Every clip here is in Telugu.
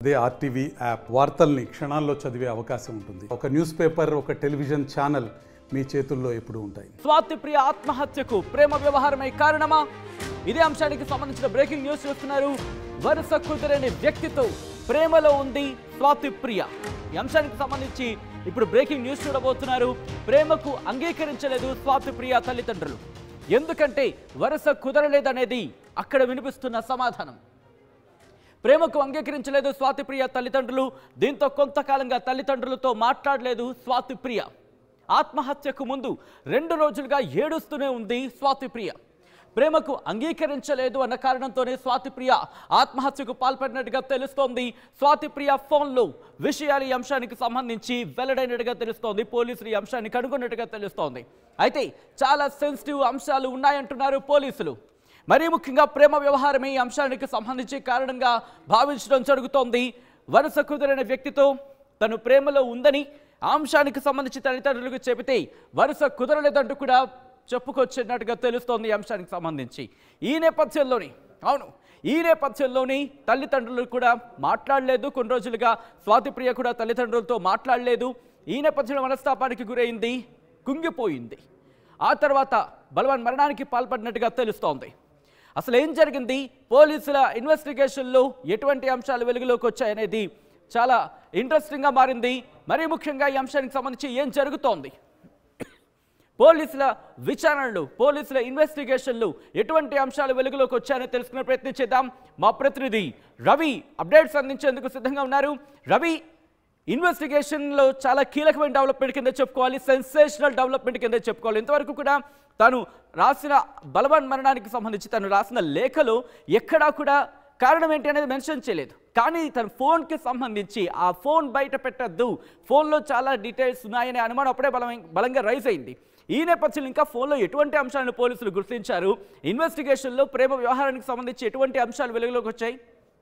అదే ఆర్టీవీ యాప్ వార్తల్ని క్షణాల్లో చదివే అవకాశం ఉంటుంది ఒక న్యూస్ పేపర్ ఒక టెలివిజన్ ఛానల్ మీ చేతుల్లో ఎప్పుడూ ఉంటాయి స్వాతి ప్రియ ఆత్మహత్యకు ప్రేమ వ్యవహారమై కారణమా ఇదే అంశానికి సంబంధించిన బ్రేకింగ్ న్యూస్ చూస్తున్నారు వరుస కుదిరని వ్యక్తితో ప్రేమలో ఉంది స్వాతి ప్రియ ఈ అంశానికి సంబంధించి ఇప్పుడు బ్రేకింగ్ న్యూస్ చూడబోతున్నారు ప్రేమకు అంగీకరించలేదు స్వాతి ప్రియ తల్లిదండ్రులు ఎందుకంటే వరుస కుదరలేదనేది అక్కడ వినిపిస్తున్న సమాధానం ప్రేమకు అంగీకరించలేదు స్వాతి ప్రియ తల్లిదండ్రులు దీంతో కొంతకాలంగా తల్లిదండ్రులతో మాట్లాడలేదు స్వాతి ప్రియ ఆత్మహత్యకు ముందు రెండు రోజులుగా ఏడుస్తూనే ఉంది స్వాతి ప్రియ ప్రేమకు అంగీకరించలేదు అన్న కారణంతోనే స్వాతి ప్రియ ఆత్మహత్యకు పాల్పడినట్టుగా తెలుస్తోంది స్వాతి ప్రియ ఫోన్లో విషయాలు ఈ అంశానికి సంబంధించి వెల్లడైనట్టుగా తెలుస్తోంది పోలీసులు ఈ అంశాన్ని కనుగొన్నట్టుగా తెలుస్తోంది అయితే చాలా సెన్సిటివ్ అంశాలు ఉన్నాయంటున్నారు పోలీసులు మరీ ముఖ్యంగా ప్రేమ వ్యవహారమే ఈ అంశానికి సంబంధించి కారణంగా భావించడం జరుగుతోంది వరుస కుదిరిన వ్యక్తితో తను ప్రేమలో ఉందని ఆ అంశానికి సంబంధించి తల్లిదండ్రులకు చెబితే వరుస కుదరలేదంటూ కూడా చెప్పుకొచ్చినట్టుగా తెలుస్తోంది ఈ అంశానికి సంబంధించి ఈ నేపథ్యంలోని అవును ఈ నేపథ్యంలోని తల్లిదండ్రులు కూడా మాట్లాడలేదు కొన్ని రోజులుగా స్వాతి ప్రియ కూడా తల్లిదండ్రులతో మాట్లాడలేదు ఈ నేపథ్యంలో మనస్తాపానికి గురైంది కుంగిపోయింది ఆ తర్వాత బలవాన్ మరణానికి పాల్పడినట్టుగా తెలుస్తోంది అసలు ఏం జరిగింది పోలీసుల ఇన్వెస్టిగేషన్లో ఎటువంటి అంశాలు వెలుగులోకి వచ్చాయనేది చాలా ఇంట్రెస్టింగ్గా మారింది మరీ ముఖ్యంగా ఈ అంశానికి సంబంధించి ఏం జరుగుతోంది పోలీసుల విచారణలు పోలీసుల ఇన్వెస్టిగేషన్లు ఎటువంటి అంశాలు వెలుగులోకి వచ్చాయని తెలుసుకునే ప్రయత్నం చేద్దాం మా ప్రతినిధి రవి అప్డేట్స్ అందించేందుకు సిద్ధంగా ఉన్నారు రవి ఇన్వెస్టిగేషన్లో చాలా కీలకమైన డెవలప్మెంట్ కింద చెప్పుకోవాలి సెన్సేషనల్ డెవలప్మెంట్ కింద చెప్పుకోవాలి ఇంతవరకు కూడా తాను రాసిన బలవాన్ మరణానికి సంబంధించి తను రాసిన లేఖలో ఎక్కడా కూడా కారణం ఏంటి అనేది మెన్షన్ చేయలేదు కానీ తన ఫోన్కి సంబంధించి ఆ ఫోన్ బయట పెట్టద్దు ఫోన్లో చాలా డీటెయిల్స్ ఉన్నాయనే అనుమానం అప్పుడే బలం బలంగా రైజ్ అయింది ఈ నేపథ్యంలో ఇంకా ఫోన్లో ఎటువంటి అంశాలను పోలీసులు గుర్తించారు ఇన్వెస్టిగేషన్లో ప్రేమ వ్యవహారానికి సంబంధించి ఎటువంటి అంశాలు వెలుగులోకి వచ్చాయి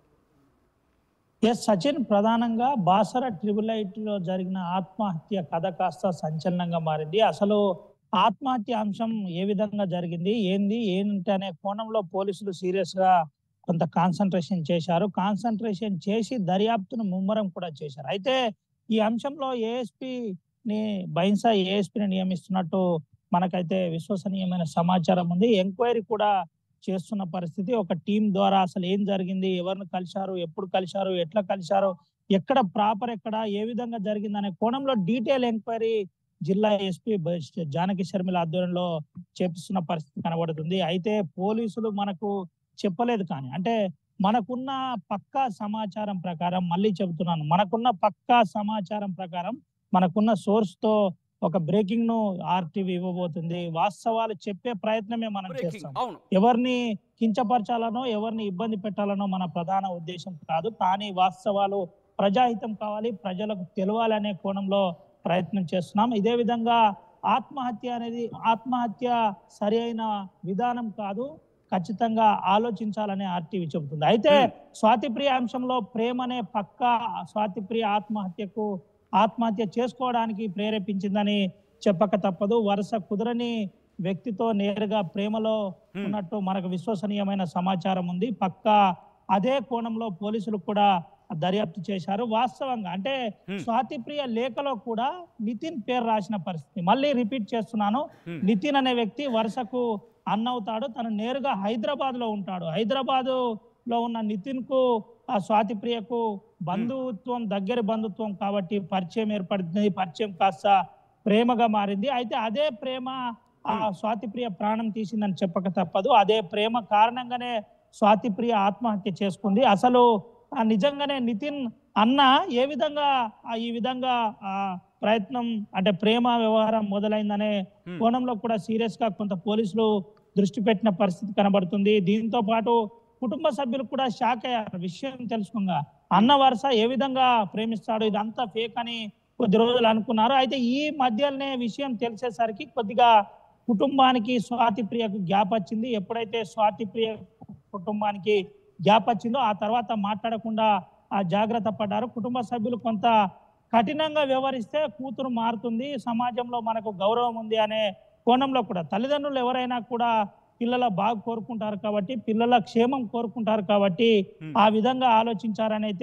ఎస్ సచిన్ ప్రధానంగా బాసర ట్రిబుల్ ఐట్ లో జరిగిన ఆత్మహత్య కథ కాస్త సంచలనంగా మారింది అసలు ఆత్మహత్య అంశం ఏ విధంగా జరిగింది ఏంది ఏంటి అనే కోణంలో పోలీసులు సీరియస్ గా కొంత కాన్సన్ట్రేషన్ చేశారు కాన్సన్ట్రేషన్ చేసి దర్యాప్తును ముమ్మరం కూడా చేశారు అయితే ఈ అంశంలో ఏఎస్పీ ని బైన్సా ఏఎస్పీని నియమిస్తున్నట్టు మనకైతే విశ్వసనీయమైన సమాచారం ఉంది ఎంక్వైరీ కూడా చేస్తున్న పరిస్థితి ఒక టీం ద్వారా అసలు ఏం జరిగింది ఎవరిని కలిశారు ఎప్పుడు కలిశారు ఎట్లా కలిశారు ఎక్కడ ప్రాపర్ ఎక్కడ ఏ విధంగా జరిగింది అనే కోణంలో డీటెయిల్ ఎంక్వైరీ జిల్లా ఎస్పీ జానకి శర్మిల ఆధ్వర్యంలో చేపిస్తున్న పరిస్థితి కనబడుతుంది అయితే పోలీసులు మనకు చెప్పలేదు కానీ అంటే మనకున్న పక్కా సమాచారం ప్రకారం మళ్ళీ చెబుతున్నాను మనకున్న పక్కా సమాచారం ప్రకారం మనకున్న సోర్స్ తో ఒక బ్రేకింగ్ ను ఆర్టీవీ ఇవ్వబోతుంది వాస్తవాలు చెప్పే ప్రయత్నమే మనం బ్రేకింగ్ చేస్తాం అవును ఎవరిని కించపరచాలనో ఎవరిని ఇబ్బంది పెట్టాలనో మన ప్రధాన ఉద్దేశం కాదు కానీ వాస్తవాలు ప్రజాహితం కావాలి ప్రజలకు తెలవాలనే కోణంలో ప్రయత్నం చేస్తున్నాం ఇదే విధంగా ఆత్మహత్య అనేది ఆత్మహత్య సరి అయిన విధానం కాదు ఖచ్చితంగా ఆలోచించాలని ఆర్టీవీ చెబుతుంది అయితే Hmm. స్వాతిప్రియ అంశంలో ప్రేమనే పక్క స్వాతిప్రియ ఆత్మహత్యకు ఆత్మహత్య చేసుకోవడానికి ప్రేరేపించిందని చెప్పక తప్పదు వరుస కుదరని వ్యక్తితో నేరుగా ప్రేమలో Hmm. ఉన్నట్టు మనకు విశ్వసనీయమైన సమాచారం ఉంది పక్క అదే కోణంలో పోలీసులు కూడా దర్యాప్తు చేశారు వాస్తవంగా అంటే Hmm. స్వాతిప్రియ లేఖలో కూడా నితిన్ పేరు రాసిన పరిస్థితి మళ్ళీ రిపీట్ చేస్తున్నాను Hmm. నితిన్ అనే వ్యక్తి వరుసకు అన్నవుతాడు తను నేరుగా హైదరాబాద్ లో ఉంటాడు హైదరాబాద్ లో ఉన్న నితిన్ కు ఆ స్వాతిప్రియకు బంధుత్వం దగ్గర బంధుత్వం కాబట్టి పరిచయం ఏర్పడుతుంది పరిచయం కాస్త ప్రేమగా మారింది అయితే అదే ప్రేమ ఆ స్వాతిప్రియ ప్రాణం తీసిందని చెప్పక తప్పదు అదే ప్రేమ కారణంగానే స్వాతిప్రియ ఆత్మహత్య చేసుకుంది అసలు ఆ నిజంగానే నితిన్ అన్న ఏ విధంగా ఆ ఈ విధంగా ఆ ప్రయత్నం అంటే ప్రేమ వ్యవహారం మొదలైందనే Hmm. కోణంలో కూడా సీరియస్ గా కొంత పోలీసులు దృష్టి పెట్టిన పరిస్థితి కనబడుతుంది దీంతో పాటు కుటుంబ సభ్యులు కూడా షాక్ అయ్యారు విషయం తెలుసుకోగా అన్న వరుస ఏ విధంగా ప్రేమిస్తాడు ఇదంతా ఫేక్ అని కొద్ది రోజులు అనుకున్నారు అయితే ఈ మధ్యలోనే విషయం తెలిసేసరికి కొద్దిగా కుటుంబానికి స్వాతి ప్రియకు గ్యాప్ వచ్చింది ఎప్పుడైతే స్వాతి ప్రియ కుటుంబానికి గ్యాప్ వచ్చిందో ఆ తర్వాత మాట్లాడకుండా ఆ జాగ్రత్త పడ్డారు కుటుంబ సభ్యులు కొంత కఠినంగా వ్యవహరిస్తే కూతురు మారుతుంది సమాజంలో మనకు గౌరవం ఉంది అనే కోణంలో కూడా తల్లిదండ్రులు ఎవరైనా కూడా పిల్లల బాగు కోరుకుంటారు కాబట్టి పిల్లల క్షేమం కోరుకుంటారు కాబట్టి Hmm. ఆ విధంగా ఆలోచించారని అయితే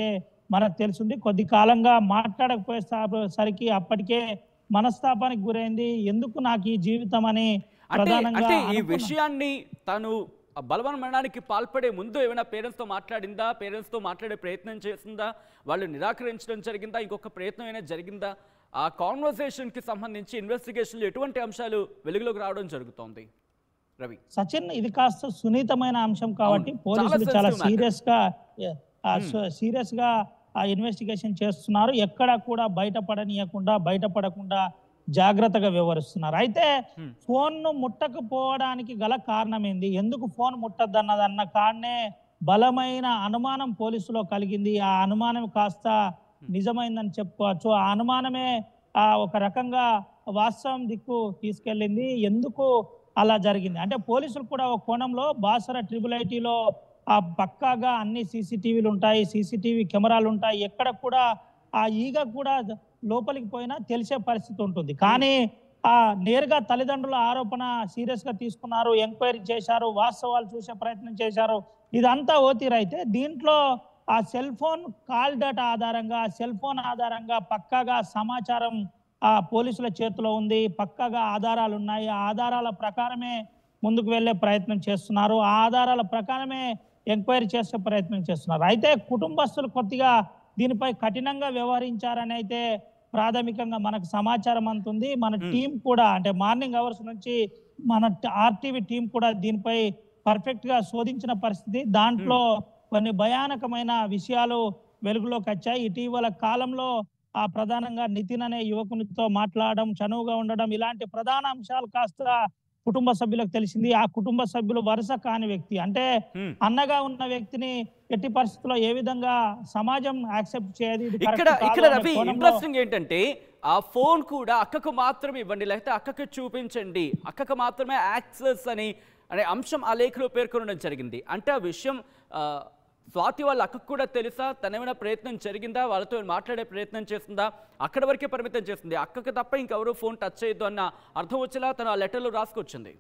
మనకు తెలుసుంది కొద్ది కాలంగా మాట్లాడకపోయేసరికి అప్పటికే మనస్తాపానికి గురైంది ఎందుకు నాకు ఈ జీవితం అని అంటే ప్రధానంగా అంటే ఈ అనుకున్న- విషయాన్ని తను బలవన్మరణానికి పాల్పడే ముందు ఏమైనా పేరెంట్స్తో మాట్లాడిందా పేరెంట్స్తో మాట్లాడే ప్రయత్నం చేసిందా వాళ్ళు నిరాకరించడం జరిగిందా ఇంకొక ప్రయత్నం అయినా జరిగిందా ఆ కాన్వర్సేషన్కి సంబంధించి ఇన్వెస్టిగేషన్లో ఎటువంటి అంశాలు వెలుగులోకి రావడం జరుగుతోంది రవి సచిన్ ఇది కాస్త సున్నితమైన అంశం కాబట్టి అవును. పోలీసులు చాలా చాలా sensitive matter. సీరియస్ గా సీరియస్ గా ఆ ఇన్వెస్టిగేషన్ చేస్తున్నారు ఎక్కడ కూడా బయటపడనీయకుండా బయటపడకుండా జాగ్రత్తగా వ్యవహరిస్తున్నారు అయితే Hmm. ఫోన్ ను ముట్టకపోవడానికి గల కారణం ఏంది ఎందుకు ఫోన్ ముట్టద్దన్నదన్న కాడనే బలమైన అనుమానం పోలీసులో కలిగింది ఆ అనుమానం కాస్త నిజమైందని చెప్పుకోవచ్చు ఆ అనుమానమే ఆ ఒక రకంగా వాస్తవం దిక్కు తీసుకెళ్ళింది ఎందుకు అలా జరిగింది అంటే పోలీసులు కూడా ఒక కోణంలో బాసర ట్రిపుల్ ఐటీలో ఆ పక్కాగా అన్ని సీసీటీవీలు ఉంటాయి సీసీటీవీ కెమెరాలు ఉంటాయి ఎక్కడ కూడా ఆ ఈగ కూడా లోపలికి పోయినా తెలిసే పరిస్థితి ఉంటుంది కానీ ఆ నేరుగా తల్లిదండ్రుల ఆరోపణ సీరియస్ గా తీసుకున్నారు ఎంక్వైరీ చేశారు వాస్తవాలు చూసే ప్రయత్నం చేశారు ఇదంతా ఓతీరైతే దీంట్లో ఆ సెల్ ఫోన్ కాల్ డేటా ఆధారంగా సెల్ ఫోన్ ఆధారంగా పక్కాగా సమాచారం ఆ పోలీసుల చేతిలో ఉంది పక్కాగా ఆధారాలు ఉన్నాయి ఆ ఆధారాల ప్రకారమే ముందుకు వెళ్ళే ప్రయత్నం చేస్తున్నారు ఆ ఆధారాల ప్రకారమే ఎంక్వైరీ చేసే ప్రయత్నం చేస్తున్నారు అయితే కుటుంబస్తులు కొద్దిగా దీనిపై కఠినంగా వ్యవహరించారని అయితే ప్రాథమికంగా మనకు సమాచారం అందుతుంది మన Hmm. టీం కూడా అంటే మార్నింగ్ అవర్స్ నుంచి మన ఆర్టీవీ టీం కూడా దీనిపై పర్ఫెక్ట్ గా శోధించిన పరిస్థితి దాంట్లో కొన్ని భయానకమైన విషయాలు వెలుగులోకి వచ్చాయి ఇటీవల కాలంలో ఆ ప్రధానంగా నితిన్ అనే యువకునితో మాట్లాడడం చనువుగా ఉండడం ఇలాంటి ప్రధాన అంశాలు కాస్త కుటుంబ సభ్యులకు తెలిసింది ఆ కుటుంబ సభ్యులు వరుస కాని వ్యక్తి అంటే హ్మ్. అన్నగా ఉన్న వ్యక్తిని ఎట్టి పరిస్థితుల్లో ఏ విధంగా సమాజం యాక్సెప్ట్ చేయదు ఇది correct ఇక్కడ కాదు ఇక్కడ అనే రవి కోణంలో- ఇంట్రెస్టింగ్ ఏంటంటే ఆ ఫోన్ కూడా అక్కకు మాత్రమే ఇవ్వండి లేకపోతే అక్కకు చూపించండి అక్కకు మాత్రమే యాక్సెస్ అని అనే అంశం ఆ లేఖలో పేర్కొనడం జరిగింది అంటే ఆ విషయం ఆ, స్వాతి వాళ్ళ అక్కకు కూడా తెలుసా తనేమైనా ప్రయత్నం జరిగిందా వాళ్ళతో మాట్లాడే ప్రయత్నం చేస్తుందా అక్కడ వరకే పరిమితం చేస్తుంది అక్కకు తప్ప ఇంకెవరూ ఫోన్ టచ్ చేయొద్దు అన్న అర్థం వచ్చేలా తను ఆ లెటర్లో రాసుకొచ్చింది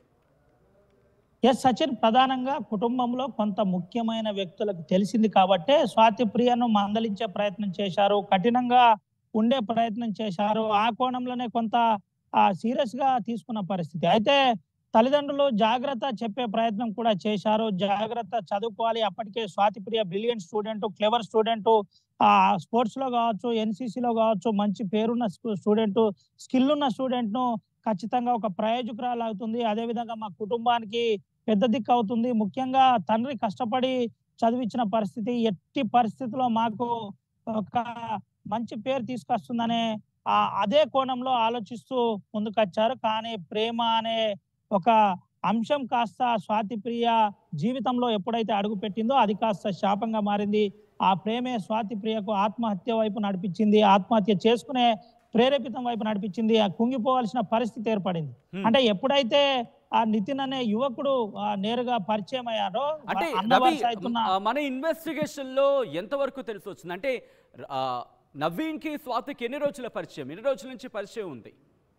ఎస్ సచిన్ ప్రధానంగా కుటుంబంలో కొంత ముఖ్యమైన వ్యక్తులకు తెలిసింది కాబట్టే స్వాతి ప్రియను మందలించే ప్రయత్నం చేశారు కఠినంగా ఉండే ప్రయత్నం చేశారు ఆ కోణంలోనే కొంత ఆ సీరియస్ గా తీసుకున్న పరిస్థితి అయితే తల్లిదండ్రులు జాగ్రత్త చెప్పే ప్రయత్నం కూడా చేశారు జాగ్రత్త చదువుకోవాలి అప్పటికే Swathi Priya brilliant student clever student ఆ స్పోర్ట్స్ లో కావచ్చు NCC లో కావచ్చు మంచి పేరున్న స్టూడెంట్ స్కిల్ ఉన్న స్టూడెంట్ ను ఖచ్చితంగా ఒక ప్రయోజకురాలు అవుతుంది అదే విధంగా మా కుటుంబానికి పెద్ద దిక్కు అవుతుంది ముఖ్యంగా తండ్రి కష్టపడి చదివించిన పరిస్థితి ఎట్టి పరిస్థితిలో మాకు ఒక మంచి పేరు తీసుకొస్తుందనే ఆ అదే కోణంలో ఆలోచిస్తూ ముందుకొచ్చారు కానీ ప్రేమ అనే ఒక అంశం కాస్త స్వాతి ప్రియ జీవితంలో ఎప్పుడైతే అడుగు పెట్టిందో అది కాస్త శాపంగా మారింది ఆ ప్రేమే స్వాతి ప్రియకు ఆత్మహత్య వైపు నడిపించింది ఆత్మహత్య చేసుకునే ప్రేరేపితం వైపు నడిపించింది ఆ కుంగిపోవాల్సిన పరిస్థితి ఏర్పడింది Hmm. అంటే ఎప్పుడైతే ఆ నితిన్ అనే యువకుడు ఆ, నేరుగా పరిచయం అయ్యారో అంటే అన్న రవి వరుస అవుతున్న ఆ, మన ఇన్వెస్టిగేషన్ లో ఎంతవరకు తెలిసి వచ్చింది అంటే ఆ, నవీన్కి స్వాతికి ఎన్ని రోజుల పరిచయం ఎన్ని రోజుల నుంచి పరిచయం ఉంది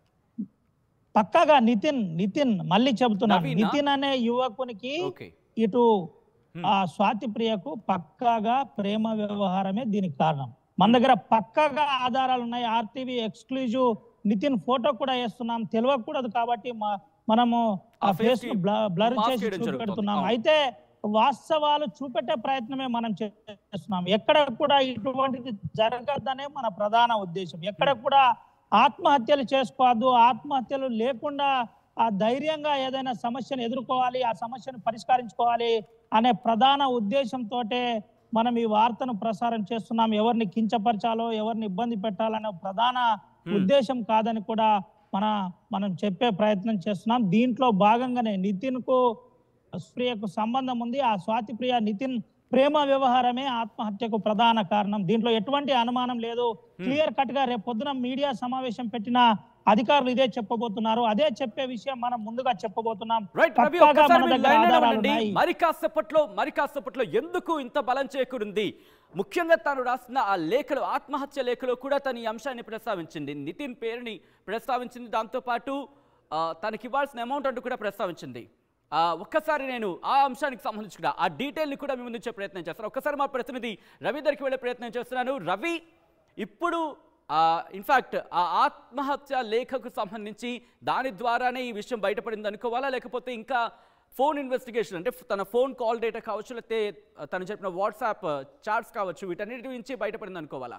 పక్కాగా నితిన్ నితిన్ మళ్ళీ చెబుతున్నాను నవీనా? నితిన్ అనే యువకునికి ఓకే ఇటు Hmm. ఆ స్వాతి ప్రియకు పక్కాగా ప్రేమ వ్యవహారమే దీనికి కారణం మన దగ్గర పక్కాగా ఆధారాలు ఉన్నాయి ఆర్టీవీ ఎక్స్క్లూజివ్ నితిన్ ఫోటో కూడా వేస్తున్నాం తెలియకూడదు కాబట్టి మా- మనము ఆ ఆ face ఫేస్ కి బ్లర్ mask చేసి వేయడం జరుగుతోంది. చూపెడుతున్నాం అవును. అయితే వాస్తవాలు చూపెట్టే ప్రయత్నమే మనం చేస్తున్నాం ఎక్కడ కూడా ఇటువంటిది జరగద్దనే మన ప్రధాన ఉద్దేశం ఎక్కడ కూడా ఆత్మహత్యలు చేసుకోవద్దు ఆత్మహత్యలు లేకుండా ఆ ధైర్యంగా ఏదైనా సమస్యను ఎదుర్కోవాలి ఆ సమస్యను పరిష్కరించుకోవాలి అనే ప్రధాన ఉద్దేశంతో మనం ఈ వార్తను ప్రసారం చేస్తున్నాం ఎవరిని కించపరచాలో ఎవరిని ఇబ్బంది పెట్టాలనే ప్రధాన Hmm. ఉద్దేశం కాదని కూడా మన మనం చెప్పే ప్రయత్నం చేస్తున్నాం దీంట్లో భాగంగానే నితిన్ కు ప్రియకు సంబంధం ఉంది ఆ స్వాతి ప్రియ నితిన్ ప్రేమ వ్యవహారమే ఆత్మహత్యకు ప్రధాన కారణం దీంట్లో ఎటువంటి అనుమానం లేదు క్లియర్ కట్ గా రేపు పొద్దున మీడియా సమావేశం పెట్టిన అధికారులు ఇదే చెప్పబోతున్నారు అదే చెప్పే విషయం మనం ముందుగా చెప్పబోతున్నాం రైట్ రవి పక్కాగా ఒక్కసారి మన మీరు దగ్గర లైన్లో ఆధారాలు ఉండండి ఉన్నాయి. మరి కాసేపట్లో మరి కాసేపట్లో ఎందుకు ఇంత బలం చేకూరింది ముఖ్యంగా తాను రాసిన ఆ లేఖలు ఆత్మహత్య లేఖలో కూడా తన ఈ అంశాన్ని ప్రస్తావించింది నితిన్ పేరుని ప్రస్తావించింది దాంతోపాటు ఆ, తనకి ఇవ్వాల్సిన అమౌంట్ అంటూ కూడా ప్రస్తావించింది ఆ, ఒక్కసారి నేను ఆ అంశానికి సంబంధించి కూడా ఆ డీటెయిల్ని కూడా మీ ముందు ఇచ్చే ప్రయత్నం చేస్తాను ఒక్కసారి మా ప్రతినిధి రవి దగ్గరికి వెళ్ళే ప్రయత్నం చేస్తున్నాను రవి ఇప్పుడు ఇన్ఫ్యాక్ట్ ఆ ఆత్మహత్య లేఖకు సంబంధించి దాని ద్వారానే ఈ విషయం బయటపడింది అనుకోవాలా లేకపోతే ఇంకా ఫోన్ ఇన్వెస్టిగేషన్ అంటే తన ఫోన్ కాల్ డేటా కావచ్చు లేకపోతే తను చెప్పిన వాట్సాప్ చాట్స్ కావచ్చు వీటన్నిటి నుంచి బయటపడింది అనుకోవాలా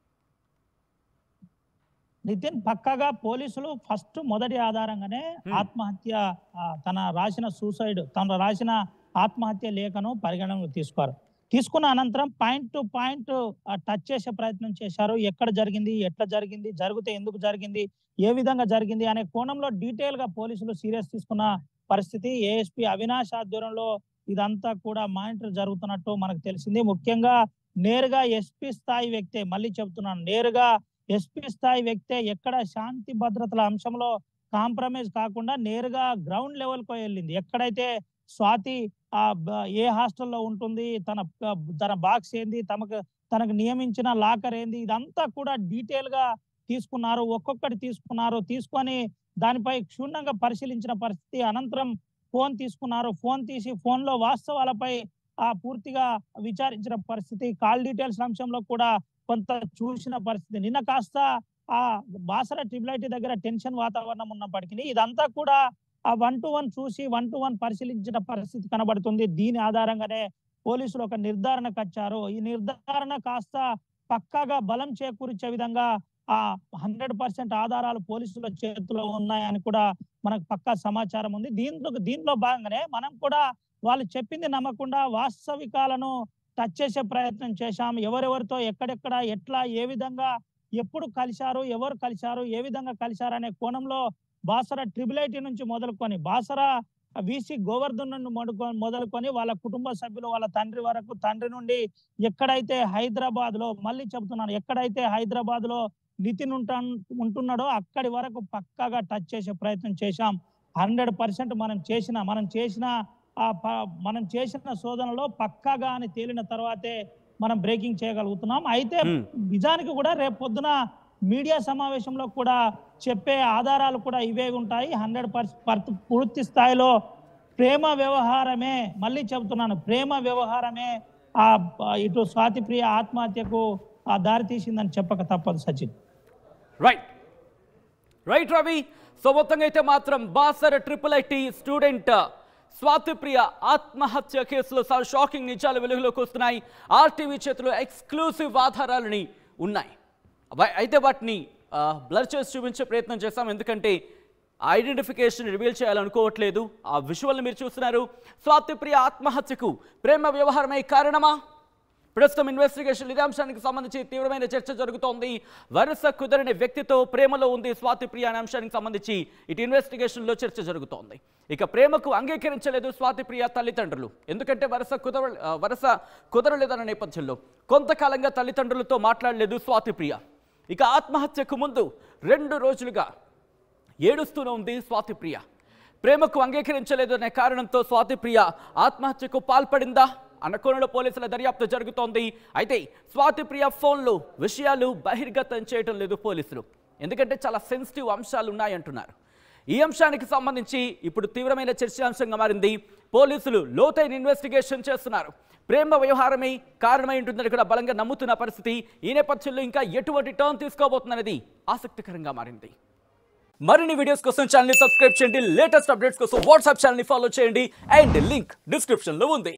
నితిన్ పక్కగా పోలీసులు ఫస్ట్ మొదటి ఆధారంగానే ఆత్మహత్య ఆ, తన రాసిన సూసైడ్ తన రాసిన ఆత్మహత్య లేఖను పరిగణనకు తీసుకోరు తీసుకున్న అనంతరం పాయింట్ టు పాయింట్ టచ్ చేసే ప్రయత్నం చేశారు ఎక్కడ జరిగింది ఎట్లా జరిగింది జరిగితే ఎందుకు జరిగింది ఏ విధంగా జరిగింది అనే కోణంలో డీటెయిల్ గా పోలీసులు సీరియస్ తీసుకున్న పరిస్థితి ఏఎస్పీ అవినాష్ ఆధ్వర్యంలో ఇదంతా కూడా మానిటర్ జరుగుతున్నట్టు మనకు తెలిసింది ముఖ్యంగా నేరుగా ఎస్పీ స్థాయి వ్యక్తే మళ్ళీ చెబుతున్నాను నేరుగా ఎస్పీ స్థాయి వ్యక్తే ఎక్కడ శాంతి భద్రతల అంశంలో కాంప్రమైజ్ కాకుండా నేరుగా గ్రౌండ్ లెవెల్ కు వెళ్ళింది ఎక్కడైతే స్వాతి ఆ బ- ఏ హాస్టల్లో ఉంటుంది తన ప- తన బాక్స్ ఏంది తమకు తనకు నియమించిన లాకర్ ఏంది ఇదంతా కూడా డీటెయిల్ గా తీసుకున్నారు ఒక్కొక్కటి తీసుకున్నారు తీసుకొని దానిపై క్షుణ్ణంగా పరిశీలించిన పరిస్థితి అనంతరం ఫోన్ తీసుకున్నారు ఫోన్ తీసి ఫోన్ లో వాస్తవాలపై ఆ పూర్తిగా విచారించిన పరిస్థితి కాల్ డీటెయిల్స్ అంశంలో కూడా కొంత చూసిన పరిస్థితి నిన్న కాస్త ఆ బాసర ట్రిపుల్ ఐటీ దగ్గర టెన్షన్ వాతావరణం ఉన్నప్పటికీ ఇదంతా కూడా ఆ వన్ టు వన్ చూసి వన్ టు వన్ పరిశీలించిన పరిస్థితి కనబడుతుంది దీని ఆధారంగానే పోలీసులు ఒక నిర్ధారణకు వచ్చారు ఈ నిర్ధారణ కాస్త పక్కాగా బలం చేకూర్చే విధంగా ఆ హండ్రెడ్ పర్సెంట్ ఆధారాలు పోలీసుల చేతిలో ఉన్నాయని కూడా మనకు పక్కా సమాచారం ఉంది దీంట్లో దీంట్లో భాగంగానే మనం కూడా వాళ్ళు చెప్పింది నమ్మకుండా వాస్తవికాలను టచ్ చేసే ప్రయత్నం చేశాం ఎవరెవరితో ఎక్కడెక్కడ ఎట్లా ఏ విధంగా ఎప్పుడు కలిశారు ఎవరు కలిశారు ఏ విధంగా కలిశారు అనే కోణంలో బాసర ట్రిపుల్ ఐటీ నుంచి మొదలుకొని బాసర వీసీ గోవర్ధన్ నుండి మొదలుకొని మొదలుకొని వాళ్ళ కుటుంబ సభ్యులు వాళ్ళ తండ్రి వరకు తండ్రి నుండి ఎక్కడైతే హైదరాబాద్ లో మళ్ళీ చెబుతున్నాను ఎక్కడైతే హైదరాబాద్ లో నితిన్ ఉంటా ఉంటున్నాడో అక్కడి వరకు పక్కాగా టచ్ చేసే ప్రయత్నం చేశాం హండ్రెడ్ పర్సెంట్ మనం చేసిన మనం చేసిన ఆ ప- మనం చేసిన శోధనలో పక్కాగా అని తేలిన తర్వాతే మనం బ్రేకింగ్ చేయగలుగుతున్నాం అయితే Hmm. నిజానికి కూడా రేపు పొద్దున మీడియా సమావేశంలో కూడా చెప్పే ఆధారాలు కూడా ఇవే ఉంటాయి హండ్రెడ్ పర్సెంట్ పూర్తి స్థాయిలో ప్రేమ వ్యవహారమే మళ్ళీ చెబుతున్నాను ప్రేమ వ్యవహారమే ఆ ఆ ఇటు స్వాతిప్రియ ఆత్మహత్యకు ఆ దారి తీసిందని చెప్పక తప్పదు Sachin right right Ravi so మొత్తంగా అయితే మాత్రం Basara triple IT student Swathipriya ఆత్మహత్య కేసులో చాలా షాకింగ్ నిజాలు వెలుగులోకి వస్తున్నాయి ఆర్టీవీ చేతిలో ఎక్స్క్లూసివ్ ఆధారాలని ఉన్నాయి అవ- అయితే వాటిని బ్లర్ చేసి చూపించే ప్రయత్నం చేస్తాం ఎందుకంటే ఐడెంటిఫికేషన్ రివీల్ చేయాలనుకోవట్లేదు ఆ విజువల్ని మీరు చూస్తున్నారు స్వాతిప్రియ ఆత్మహత్యకు ప్రేమ వ్యవహారమే కారణమా ప్రస్తుతం ఇన్వెస్టిగేషన్ ఇదే అంశానికి సంబంధించి తీవ్రమైన చర్చ జరుగుతోంది వరుస కుదరని వ్యక్తితో ప్రేమలో ఉంది స్వాతి ప్రియ అనే అంశానికి సంబంధించి ఇటు ఇన్వెస్టిగేషన్లో చర్చ జరుగుతోంది ఇక ప్రేమకు అంగీకరించలేదు స్వాతి ప్రియ తల్లిదండ్రులు ఎందుకంటే వరుస కుదర ఆ, వరుస కుదరలేదన్న నేపథ్యంలో కొంతకాలంగా తల్లిదండ్రులతో మాట్లాడలేదు స్వాతి ప్రియ ఇక ఆత్మహత్యకు ముందు రెండు రోజులుగా ఏడుస్తూనే ఉంది స్వాతి ప్రియ ప్రేమకు అంగీకరించలేదు అనే కారణంతో స్వాతి ప్రియ ఆత్మహత్యకు పాల్పడిందా అన్న కోణంలో పోలీసుల దర్యాప్తు జరుగుతోంది అయితే స్వాతి ప్రియ ఫోన్లో విషయాలు బహిర్గతం చేయటం లేదు పోలీసులు ఎందుకంటే చాలా సెన్సిటివ్ అంశాలు ఉన్నాయంటున్నారు ఈ అంశానికి సంబంధించి ఇప్పుడు తీవ్రమైన చర్చాంశంగా మారింది పోలీసులు లోతైన ఇన్వెస్టిగేషన్ చేస్తున్నారు ప్రేమ వ్యవహారమే కారణమై ఉంటుందని కూడా బలంగా నమ్ముతున్న పరిస్థితి ఈ నేపథ్యంలో ఇంకా ఎటువంటి టర్న్ తీసుకోబోతుందనేది ఆసక్తికరంగా మారింది మరిన్ని వీడియోస్ కోసం ఛానల్ సబ్స్క్రైబ్ చేయండి లేటెస్ట్ అప్డేట్స్ కోసం వాట్సాప్ ఛానల్ ఫాలో చేయండి అండ్ లింక్ డిస్క్రిప్షన్ లో ఉంది